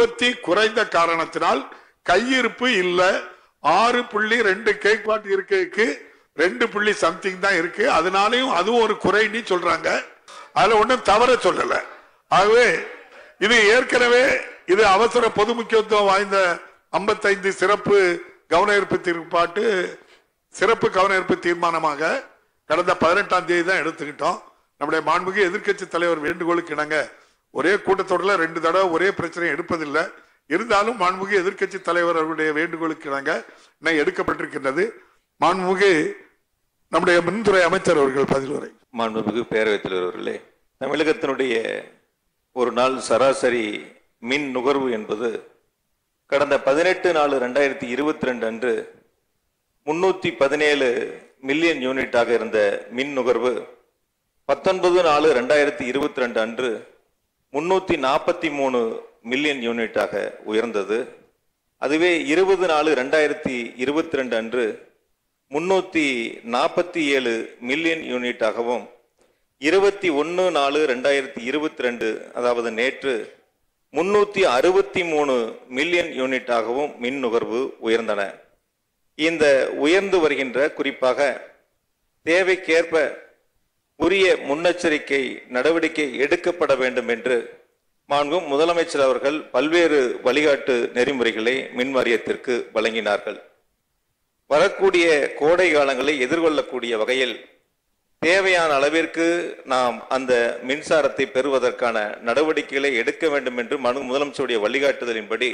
உற்பத்தி குறைந்த காரணத்தினால் கையிருப்பு இல்ல ஆறு புள்ளி ரெண்டு கேக் பாட் இருக்கு ரெண்டு புள்ளி சம்திங் தான் இருக்கு அதனாலையும் அதுவும் ஒரு குறைன்னு சொல்றாங்க அதுல ஒண்ணும் தவற சொல்லல ஆகவே இது ஏற்கனவே இது அவசர பொது முக்கியத்துவம் வாய்ந்த 55 சிறப்பு கவன ஈர்ப்பு தீர்ப்பாட்டு சிறப்பு கவன ஈர்ப்பு தீர்மானமாக கடந்த பதினெட்டாம் தேதி தான் எடுத்துக்கிட்டோம் நம்முடைய மாண்புமிகு எதிர்க்கட்சி தலைவர் வேண்டுகோளுக்கு இணங்க ஒரே கூட்டத்தொடரில் ரெண்டு தடவை ஒரே பிரச்சனை எடுப்பதில்லை இருந்தாலும் மாண்புமிகு எதிர்க்கட்சி தலைவர் அவருடைய வேண்டுகோளுக்கு இணங்க இன்னும் எடுக்கப்பட்டிருக்கின்றது மாண்புமிகு நம்முடைய மின்துறை அமைச்சர் அவர்கள் பதில் உரை மாண்புமிகு பேரவைத் தலைவர் அவர்களே தமிழகத்தினுடைய ஒரு நாள் சராசரி மின் நுகர்வு என்பது கடந்த பதினெட்டு நாலு ரெண்டாயிரத்தி இருபத்தி ரெண்டு அன்று முன்னூத்தி பதினேழு மில்லியன் யூனிட்டாக இருந்த மின் நுகர்வு பத்தொன்பது நாலு ரெண்டாயிரத்தி இருபத்தி ரெண்டு அன்று முன்னூத்தி நாற்பத்தி மூணு மில்லியன் யூனிட்டாக உயர்ந்தது அதுவே இருபது நாலு ரெண்டாயிரத்தி இருபத்தி ரெண்டு அன்று முன்னூத்தி நாற்பத்தி ஏழு மில்லியன் யூனிட்டாகவும் இருபத்தி ஒன்று நாலு ரெண்டாயிரத்தி இருபத்தி ரெண்டு அதாவது நேற்று முன்னூத்தி அறுபத்தி மூணு மில்லியன் யூனிட்டாகவும் மின் நுகர்வு உயர்ந்தன இந்த உயர்ந்து வருகின்ற குறிப்பாக தேவைக்கேற்ப உரிய முன்னெச்சரிக்கை நடவடிக்கை எடுக்கப்பட வேண்டும் என்று மாண்பும் முதலமைச்சர் அவர்கள் பல்வேறு வழிகாட்டு நெறிமுறைகளை மின் வாரியத்திற்கு வழங்கினார்கள் வரக்கூடிய கோடை காலங்களை எதிர்கொள்ளக்கூடிய வகையில் தேவையான அளவிற்கு நாம் அந்த மின்சாரத்தை பெறுவதற்கான நடவடிக்கைகளை எடுக்க வேண்டும் என்று மனு முதலமைச்சருடைய வழிகாட்டுதலின்படி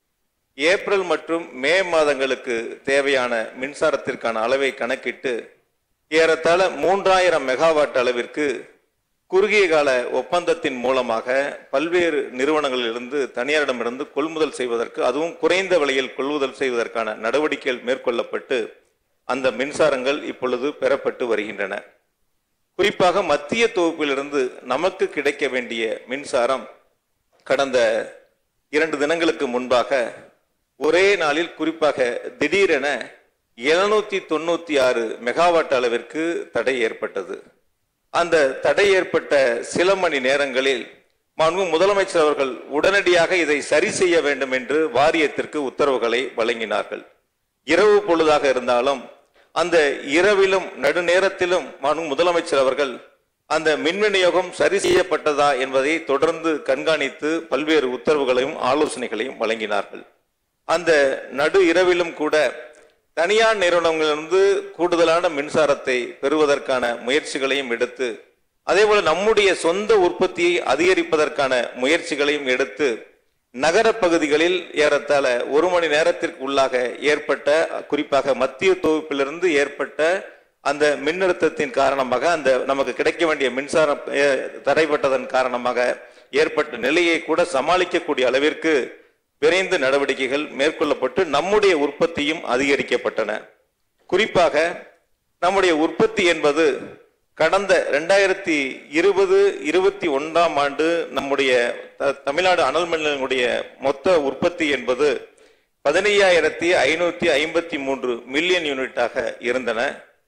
ஏப்ரல் மற்றும் மே மாதங்களுக்கு தேவையான மின்சாரத்திற்கான அளவை கணக்கிட்டு ஏறத்தாழ மூன்றாயிரம் மெகாவாட் அளவிற்கு குறுகிய கால ஒப்பந்தத்தின் மூலமாக பல்வேறு நிறுவனங்களிலிருந்து தனியாரிடமிருந்து கொள்முதல் செய்வதற்கு அதுவும் குறைந்த விலையில் கொள்முதல் செய்வதற்கான நடவடிக்கைகள் மேற்கொள்ளப்பட்டு அந்த மின்சாரங்கள் இப்பொழுது பெறப்பட்டு வருகின்றன குறிப்பாக மத்திய தொகுப்பிலிருந்து நமக்கு கிடைக்க வேண்டிய மின்சாரம் கடந்த இரண்டு தினங்களுக்கு முன்பாக ஒரே நாளில் குறிப்பாக திடீரென எழுநூத்தி தொண்ணூத்தி ஆறு மெகாவாட் அளவிற்கு தடை ஏற்பட்டது அந்த தடை ஏற்பட்ட சில மணி நேரங்களில் மாண்பு முதலமைச்சர் அவர்கள் உடனடியாக இதை சரி செய்ய வேண்டும் என்று வாரியத்திற்கு உத்தரவுகளை வழங்கினார்கள் இரவு பொழுதாக இருந்தாலும் அந்த இரவிலும் நடுநேரத்திலும் மாண்பு முதலமைச்சர் அவர்கள் அந்த மின் விநியோகம் சரி செய்யப்பட்டதா என்பதை தொடர்ந்து கண்காணித்து பல்வேறு உத்தரவுகளையும் ஆலோசனைகளையும் வழங்கினார்கள் அந்த நடு இரவிலும் கூட தனியார் நிறுவனங்களிலிருந்து கூடுதலான மின்சாரத்தை பெறுவதற்கான முயற்சிகளையும் எடுத்து அதேபோல நம்முடைய சொந்த உற்பத்தியை அதிகரிப்பதற்கான முயற்சிகளையும் எடுத்து நகர பகுதிகளில் ஏறத்தாழ ஒரு மணி நேரத்திற்கு உள்ளாக ஏற்பட்ட குறிப்பாக மத்திய தொகுப்பிலிருந்து ஏற்பட்ட அந்த மின்னழுத்தத்தின் காரணமாக அந்த நமக்கு கிடைக்க வேண்டிய மின்சாரம் அஹ், தடைப்பட்டதன் காரணமாக ஏற்பட்ட நிலையை கூட சமாளிக்கக்கூடிய அளவிற்கு விரைந்து நடவடிக்கைகள் மேற்கொள்ளப்பட்டு நம்முடைய உற்பத்தியும் அதிகரிக்கப்பட்டன குறிப்பாக நம்முடைய உற்பத்தி என்பது கடந்த ரெண்டாயிரத்தி இருபது இருபத்தி ஒன்றாம் ஆண்டு நம்முடைய த- தமிழ்நாடு அனல் மின்நிலையங்களுடைய மொத்த உற்பத்தி என்பது பதினையாயிரத்தி ஐநூத்தி ஐம்பத்தி மூன்று மில்லியன் யூனிட்டாக இருந்தன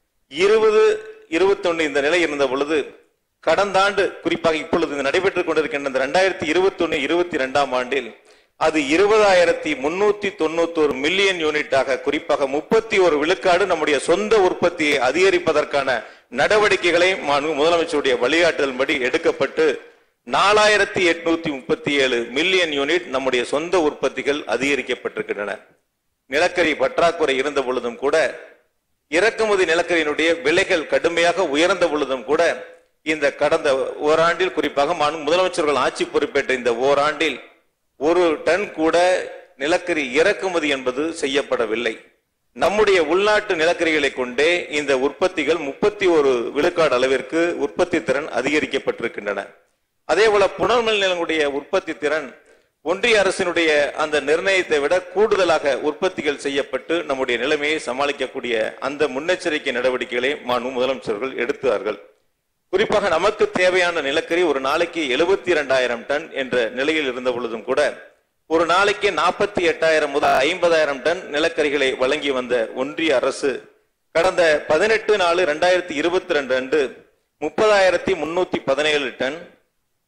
இருபது இருபத்தொன்னு இந்த நிலை இருந்த பொழுது கடந்த ஆண்டு குறிப்பாக இப்பொழுது இது நடைபெற்றுக் கொண்டிருக்கின்ற இந்த ரெண்டாயிரத்தி இருபத்தி ஒன்னு இருபத்தி ரெண்டாம் ஆண்டில் அது இருபதாயிரத்தி முன்னூத்தி தொண்ணூத்தோரு மில்லியன் யூனிட்டாக குறிப்பாக முப்பத்தி ஒரு விழுக்காடு நம்முடைய சொந்த உற்பத்தியை அதிகரிப்பதற்கான நடவடிக்கைகளை மாண்பு முதலமைச்சருடைய வழிகாட்டுதல்படி எடுக்கப்பட்டு நாலாயிரத்தி எட்நூத்தி முப்பத்தி ஏழு மில்லியன் யூனிட் நம்முடைய சொந்த உற்பத்திகள் அதிகரிக்கப்பட்டிருக்கின்றன நிலக்கரி பற்றாக்குறை இருந்த பொழுதும் கூட இறக்குமதி நிலக்கரியினுடைய விலைகள் கடுமையாக உயர்ந்த பொழுதும் கூட இந்த கடந்த ஓராண்டில் குறிப்பாக மாண்பு முதலமைச்சர்கள் ஆட்சி பொறுப்பேற்ற இந்த ஓராண்டில் ஒரு டன் கூட நிலக்கரி இறக்குமதி என்பது செய்யப்படவில்லை நம்முடைய உள்நாட்டு நிலக்கரிகளை கொண்டே இந்த உற்பத்திகள் முப்பத்தி ஒரு விழுக்காடு அளவிற்கு உற்பத்தி திறன் அதிகரிக்கப்பட்டிருக்கின்றன அதே போல புனர்மில் நிலங்களுடைய உற்பத்தி திறன் ஒன்றிய அரசினுடைய அந்த நிர்ணயத்தை விட கூடுதலாக உற்பத்திகள் செய்யப்பட்டு நம்முடைய நிலைமையை சமாளிக்கக்கூடிய அந்த முன்னெச்சரிக்கை நடவடிக்கைகளை மாண்பு முதலமைச்சர்கள் எடுத்தார்கள் குறிப்பாக நமக்கு தேவையான நிலக்கரி ஒரு நாளைக்கு எழுபத்தி இரண்டாயிரம் டன் என்ற நிலையில் இருந்த பொழுதும் கூட ஒரு நாளைக்கு நாற்பத்தி எட்டாயிரம் முதல் ஐம்பதாயிரம் டன் நிலக்கரிகளை வழங்கி வந்த ஒன்றிய அரசு கடந்த பதினெட்டு நாலு ரெண்டாயிரத்தி இருபத்தி ரெண்டு அன்று முப்பதாயிரத்தி முன்னூத்தி பதினேழு டன்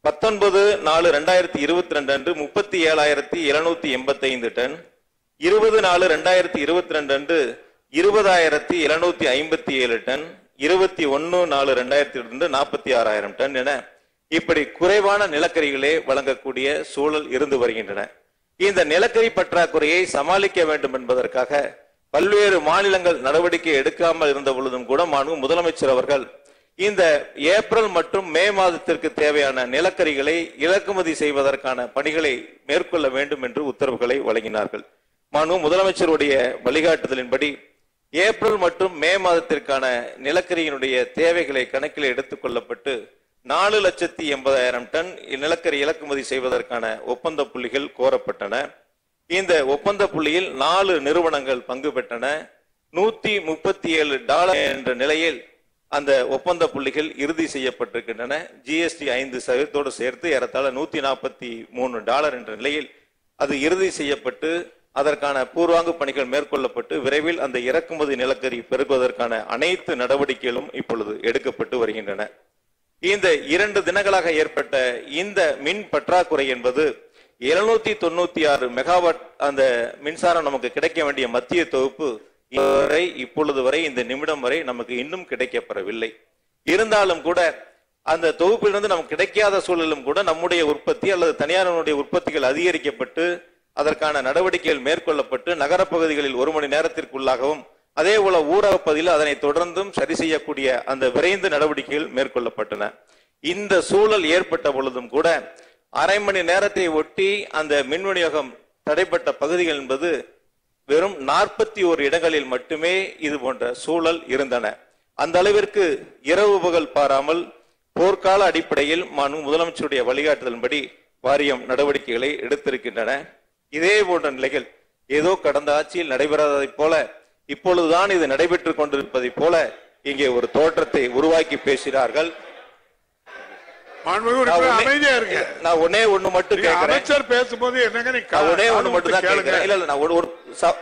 பத்தொன்பது நாலு ரெண்டாயிரத்தி இருபத்தி ரெண்டு அன்று முப்பத்தி ஏழாயிரத்தி எழுநூத்தி எண்பத்தி ஐந்து டன் இருபது நாலு ரெண்டாயிரத்தி இருபத்தி ரெண்டு அன்று இருபதாயிரத்தி எழுநூத்தி ஐம்பத்தி ஏழு டன் இருபத்தி ஒன்னு நாலு ரெண்டாயிரத்தி ரெண்டு நாற்பத்தி ஆறாயிரம் டன் என இப்படி குறைவான நிலக்கரிகளே வழங்கக்கூடிய சூழல் இருந்து வருகின்றன இந்த நிலக்கரி பற்றாக்குறையை சமாளிக்க வேண்டும் என்பதற்காக பல்வேறு மாநிலங்கள் நடவடிக்கை எடுக்காமல் இருந்த பொழுதும் கூட மாண்பு முதலமைச்சர் அவர்கள் இந்த ஏப்ரல் மற்றும் மே மாதத்திற்கு தேவையான நிலக்கரிகளை இறக்குமதி செய்வதற்கான பணிகளை மேற்கொள்ள வேண்டும் என்று உத்தரவுகளை வழங்கினார்கள் மாண்பு முதலமைச்சருடைய வழிகாட்டுதலின்படி ஏப்ரல் மற்றும் மே மாதத்திற்கான நிலக்கரியினுடைய தேவைகளை கணக்கில் எடுத்துக் கொள்ளப்பட்டு நாலு லட்சத்தி எண்பதாயிரம் டன் நிலக்கரி இறக்குமதி செய்வதற்கான ஒப்பந்த புள்ளிகள் கோரப்பட்டன இந்த ஒப்பந்த புள்ளியில் நாலு நிறுவனங்கள் பங்கு பெற்றன நூத்தி முப்பத்தி ஏழு டாலர் என்ற நிலையில் அந்த ஒப்பந்த புள்ளிகள் இறுதி செய்யப்பட்டிருக்கின்றன ஜிஎஸ்டி ஐந்து சதவீதத்தோடு சேர்த்து ஏறத்தாழ நூத்தி நாற்பத்தி மூணு டாலர் என்ற நிலையில் அது இறுதி செய்யப்பட்டு அதற்கான பூர்வாங்க பணிகள் மேற்கொள்ளப்பட்டு விரைவில் அந்த இறக்குமதி நிலக்கரி பெருகுவதற்கான அனைத்து நடவடிக்கைகளும் இப்பொழுது எடுக்கப்பட்டு வருகின்றன இந்த இரண்டு தினங்களாக ஏற்பட்ட இந்த மின் பற்றாக்குறை என்பது இருநூத்தி தொண்ணூத்தி ஆறு மெகாவாட் அந்த மின்சாரம் நமக்கு கிடைக்க வேண்டிய மத்திய தொகுப்பு வரை இப்பொழுது வரை இந்த நிமிடம் வரை நமக்கு இன்னும் கிடைக்கப்பெறவில்லை இருந்தாலும் கூட அந்த தொகுப்பிலிருந்து நமக்கு கிடைக்காத சூழலும் கூட நம்முடைய உற்பத்தி அல்லது தனியாருடைய உற்பத்திகள் அதிகரிக்கப்பட்டு அதற்கான நடவடிக்கைகள் மேற்கொள்ளப்பட்டு நகரப்பகுதிகளில் ஒரு மணி நேரத்திற்குள்ளாகவும் அதே போல ஊரக பகுதியில் அதனை தொடர்ந்தும் சரி செய்யக்கூடிய அந்த விரைந்து நடவடிக்கைகள் மேற்கொள்ளப்பட்டன இந்த சூழல் ஏற்பட்ட பொழுதும் கூட அரை மணி நேரத்தை ஒட்டி அந்த மின் விநியோகம் தடைப்பட்ட பகுதிகள் என்பது வெறும் நாற்பத்தி ஒரு இடங்களில் மட்டுமே இது போன்ற சூழல் இருந்தன அந்த அளவிற்கு இரவு பகல் பாராமல் போர்க்கால அடிப்படையில் மாண்பு முதலமைச்சருடைய வழிகாட்டுதலின்படி வாரியம் நடவடிக்கைகளை எடுத்திருக்கின்றன இதே போன்ற நிலைகள் ஏதோ கடந்த ஆட்சியில் நடைபெறாததைப் போல இப்பொழுதுதான் இது நடைபெற்றுக் கொண்டிருப்பதைப் போல இங்கே ஒரு தோற்றத்தை உருவாக்கி பேசினார்கள் மாண்புமிகு நான் உறுப்பினர் ஒண்ணே- அமைதியா இருங்க நான் ஒன்னே ஒண்ணு மட்டும் நீங்க கேட்கிறேன் அமைச்சர் பேசும்போது என்னங்க நீ நான் ஒரே ஒண்ணு மட்டும் தான் கேளுங்க கேட்கிறேன் இல்ல இல்ல நான் ஒரு ஒரு ச-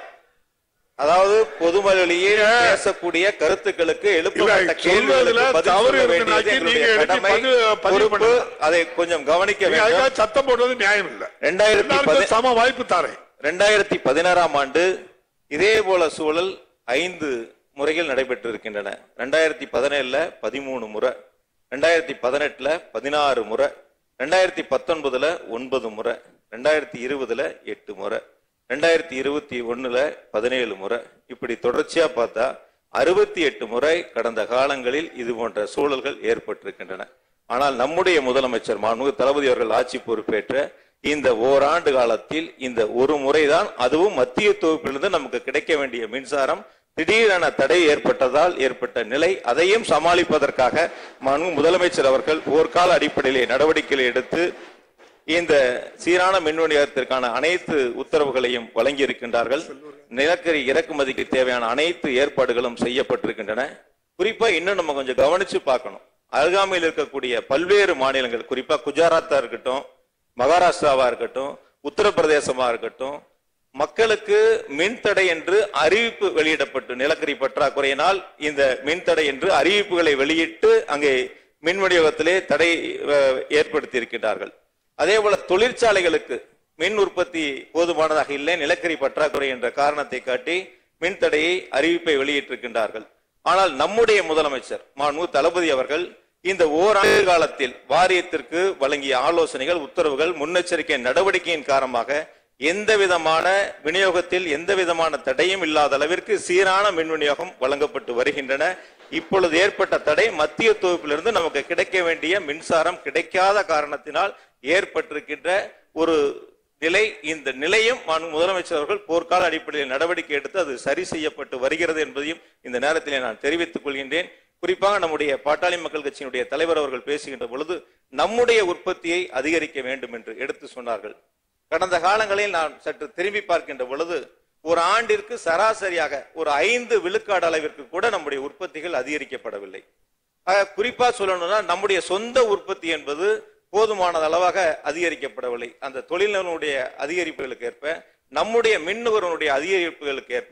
அதாவது பொதுமொழியே பேசக்கூடிய கருத்துக்களுக்கு எழுப்பப்பட்ட இல்ல, கேள்விகளுக்கு சொல்வதுல பதில் தவறு சொல்ல இருக்குன்னாக்கி வேண்டியது எங்களுடைய நீங்க எடுத்து கடமை பதிவு- பதிவு பொறுப்பு பண்ணுங்க. அதை கொஞ்சம் கவனிக்க நீங்க வேண்டும் அதுக்காக சத்தம் போடுறது நியாயம் இல்ல ரெண்டாயிரத்தி எல்லாருக்கும் பதி- சம வாய்ப்பு தாரேன் ரெண்டாயிரத்தி பதினாறாம் ஆண்டு இதே போல சூழல் ஐந்து முறைகள் நடைபெற்றிருக்கின்றன ரெண்டாயிரத்தி பதினேழுல பதிமூணு முறை ரெண்டாயிரத்தி பதினெட்டுல பதினாறு முறை ரெண்டாயிரத்தி பத்தொன்பதுல ஒன்பது முறை ரெண்டாயிரத்தி இருபதுல எட்டு முறை ரெண்டாயிரத்தி இருபத்தி ஒண்ணுல பதினேழு முறை இப்படி தொடர்ச்சியா பார்த்தா அறுபத்தி எட்டு முறை கடந்த காலங்களில் இது போன்ற சூழல்கள் ஏற்பட்டிருக்கின்றன ஆனால் நம்முடைய முதலமைச்சர் மாண்புமிகு தளபதி அவர்கள் ஆட்சி பொறுப்பேற்ற இந்த ஓராண்டு காலத்தில் இந்த ஒரு முறைதான் அதுவும் மத்திய தொகுப்பிலிருந்து நமக்கு கிடைக்க வேண்டிய மின்சாரம் திடீரென தடை ஏற்பட்டதால் ஏற்பட்ட நிலை அதையும் சமாளிப்பதற்காக மனு முதலமைச்சர் அவர்கள் போர்க்கால அடிப்படையிலே நடவடிக்கைகளை எடுத்து இந்த சீரான மின் விநியோகத்திற்கான அனைத்து உத்தரவுகளையும் வழங்கி இருக்கின்றார்கள் நிலக்கரி இறக்குமதிக்கு தேவையான அனைத்து ஏற்பாடுகளும் செய்யப்பட்டிருக்கின்றன குறிப்பா இன்னும் நம்ம கொஞ்சம் கவனிச்சு பார்க்கணும் அருகாமையில் இருக்கக்கூடிய பல்வேறு மாநிலங்கள் குறிப்பா குஜராத்தா இருக்கட்டும் மகாராஷ்டிராவா இருக்கட்டும் உத்தரப்பிரதேசமா இருக்கட்டும் மக்களுக்கு மின்தடை என்று அறிவிப்பு வெளியிடப்பட்டு நிலக்கரி பற்றாக்குறையினால் இந்த மின்தடை என்று அறிவிப்புகளை வெளியிட்டு அங்கே மின் விநியோகத்திலே தடை அஹ், ஏற்படுத்தி இருக்கின்றார்கள் அதே போல தொழிற்சாலைகளுக்கு மின் உற்பத்தி போதுமானதாக இல்லை நிலக்கரி பற்றாக்குறை என்ற காரணத்தை காட்டி மின் தடையை அறிவிப்பை வெளியிட்டிருக்கின்றார்கள் ஆனால் நம்முடைய முதலமைச்சர் மாண்பு தளபதி அவர்கள் இந்த ஓராண்டு காலத்தில் வாரியத்திற்கு வழங்கிய ஆலோசனைகள் உத்தரவுகள் முன்னெச்சரிக்கை நடவடிக்கையின் காரணமாக எந்த விதமான விநியோகத்தில் எந்த விதமான தடையும் இல்லாத அளவிற்கு சீரான மின் விநியோகம் வழங்கப்பட்டு வருகின்றன இப்பொழுது ஏற்பட்ட தடை மத்திய தொகுப்பிலிருந்து நமக்கு கிடைக்க வேண்டிய மின்சாரம் கிடைக்காத காரணத்தினால் ஏற்பட்டிருக்கின்ற ஒரு நிலை இந்த நிலையும் மாண்பு முதலமைச்சர் அவர்கள் போர்க்கால அடிப்படையில் நடவடிக்கை எடுத்து அது சரி செய்யப்பட்டு வருகிறது என்பதையும் இந்த நேரத்திலே நான் தெரிவித்துக் கொள்கின்றேன் குறிப்பாக நம்முடைய பாட்டாளி மக்கள் கட்சியினுடைய தலைவர் அவர்கள் பேசுகின்ற பொழுது நம்முடைய உற்பத்தியை அதிகரிக்க வேண்டும் என்று எடுத்து சொன்னார்கள் கடந்த காலங்களில் நான் சற்று திரும்பி பார்க்கின்ற பொழுது ஒரு ஆண்டிற்கு சராசரியாக ஒரு ஐந்து விழுக்காடு அளவிற்கு கூட நம்முடைய உற்பத்திகள் அதிகரிக்கப்படவில்லை ஆக, குறிப்பா சொல்லணும்னா நம்முடைய சொந்த உற்பத்தி என்பது போதுமான அளவாக அதிகரிக்கப்படவில்லை அந்த தொழில்நுடைய அதிகரிப்புகளுக்கு ஏற்ப நம்முடைய மின் நுகர்வோருடைய அதிகரிப்புகளுக்கு ஏற்ப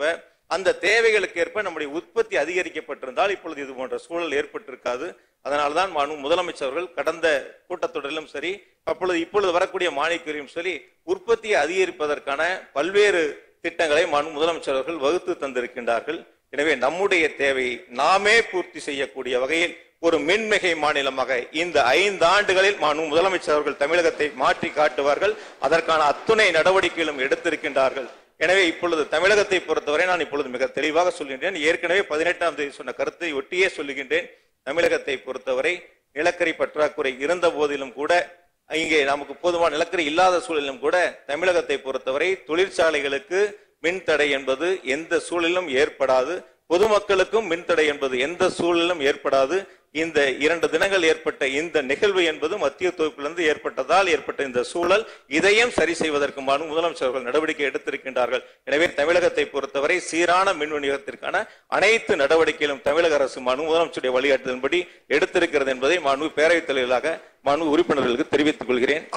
அந்த தேவைகளுக்கு ஏற்ப நம்முடைய உற்பத்தி அதிகரிக்கப்பட்டிருந்தால் இப்பொழுது இது போன்ற சூழல் ஏற்பட்டிருக்காது அதனால்தான் மாண்பு முதலமைச்சர் அவர்கள் கடந்த கூட்டத்தொடரிலும் சரி அப்பொழுது இப்பொழுது வரக்கூடிய மானியக்குரியும் சரி உற்பத்தியை அதிகரிப்பதற்கான பல்வேறு திட்டங்களை மாண்பு முதலமைச்சர் அவர்கள் வகுத்து தந்திருக்கின்றார்கள் எனவே நம்முடைய தேவையை நாமே பூர்த்தி செய்யக்கூடிய வகையில் ஒரு மின்மிகை மாநிலமாக இந்த ஐந்து ஆண்டுகளில் மாண்பு முதலமைச்சர் அவர்கள் தமிழகத்தை மாற்றி காட்டுவார்கள் அதற்கான அத்துணை நடவடிக்கைகளும் எடுத்திருக்கின்றார்கள் எனவே இப்பொழுது தமிழகத்தை பொறுத்தவரை நான் இப்பொழுது மிக தெளிவாக சொல்கின்றேன் ஏற்கனவே பதினெட்டாம் தேதி சொன்ன கருத்தை ஒட்டியே சொல்லுகின்றேன் தமிழகத்தை பொறுத்தவரை நிலக்கரி பற்றாக்குறை இருந்த போதிலும் கூட இங்கே நமக்கு போதுமான நிலக்கரி இல்லாத சூழலிலும் கூட தமிழகத்தை பொறுத்தவரை தொழிற்சாலைகளுக்கு மின்தடை என்பது எந்த சூழலிலும் ஏற்படாது பொதுமக்களுக்கும் மின்தடை என்பது எந்த சூழலிலும் ஏற்படாது இந்த இரண்டு தினங்கள் ஏற்பட்ட இந்த நிகழ்வு என்பது மத்திய தொகுப்பிலிருந்து ஏற்பட்டதால் ஏற்பட்ட இந்த சூழல் இதையும் சரி செய்வதற்குமான முதலமைச்சர் அவர்கள் நடவடிக்கை எடுத்திருக்கின்றார்கள் எனவே தமிழகத்தை பொறுத்தவரை சீரான மின் விநியோகத்திற்கான அனைத்து நடவடிக்கைகளும் தமிழக அரசு மனு முதலமைச்சருடைய வழிகாட்டுதலின்படி எடுத்திருக்கிறது என்பதை மனு பேரவைத் தலைவர்களாக மனு உறுப்பினர்களுக்கு தெரிவித்துக் கொள்கிறேன்